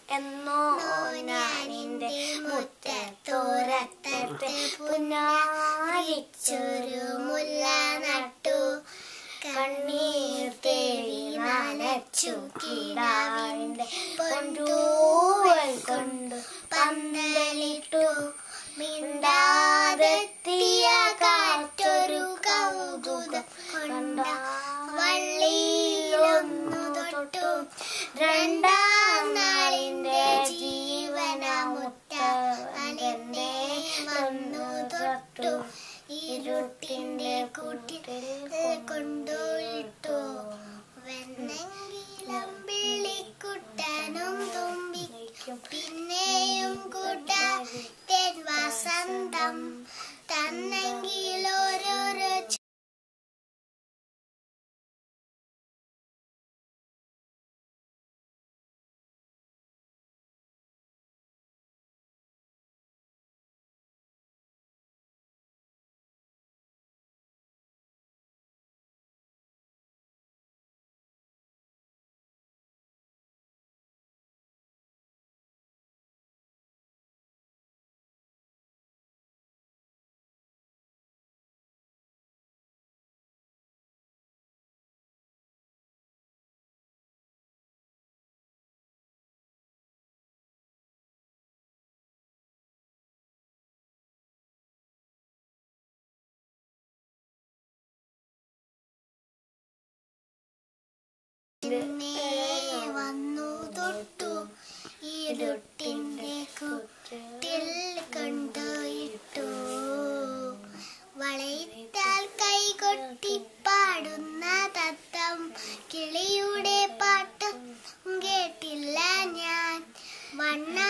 എന്നോ ഞാനിന്റെ മുറ്റത്തോരത്തത്ത് പുന്നാരിച്ചൊരു മുല്ല നട്ടു കണ്ണീർ തേടി നനച്ചു കിടാവിന്റെ പൊന്തൂവൽ കൊണ്ടു പന്തലിട്ടു മിണ്ടാതെത്തിയ കാറ്റൊരു കൗതുകം കൊണ്ട വള്ളിയിലൊന്നു തൊട്ടു രണ്ടാം നാളിന്റെ ജീവനമുറ്റേ വന്നു തൊട്ടു ഇരുട്ടിന്റെ കൂട്ടിൽ കൊണ്ടുപോയിട്ടു വെന്നെങ്കിലും വിളിക്കുട്ടനും തുമ്പിക്കും പിന്നെയും കൂട്ടാൻ വസന്തം തന്നെങ്കിൽ ഓരോരോ പിന്നെ വന്നു തൊട്ടു ഇരുട്ടിന്റെ കുട്ടിൽ കൊണ്ടുപോയിട്ടു വളയിട്ടാൽ കൈകൊട്ടി പാടുന്ന തത്തം കിളിയുടെ പാട്ടും കേട്ടില്ല ഞാൻ വണ്ണ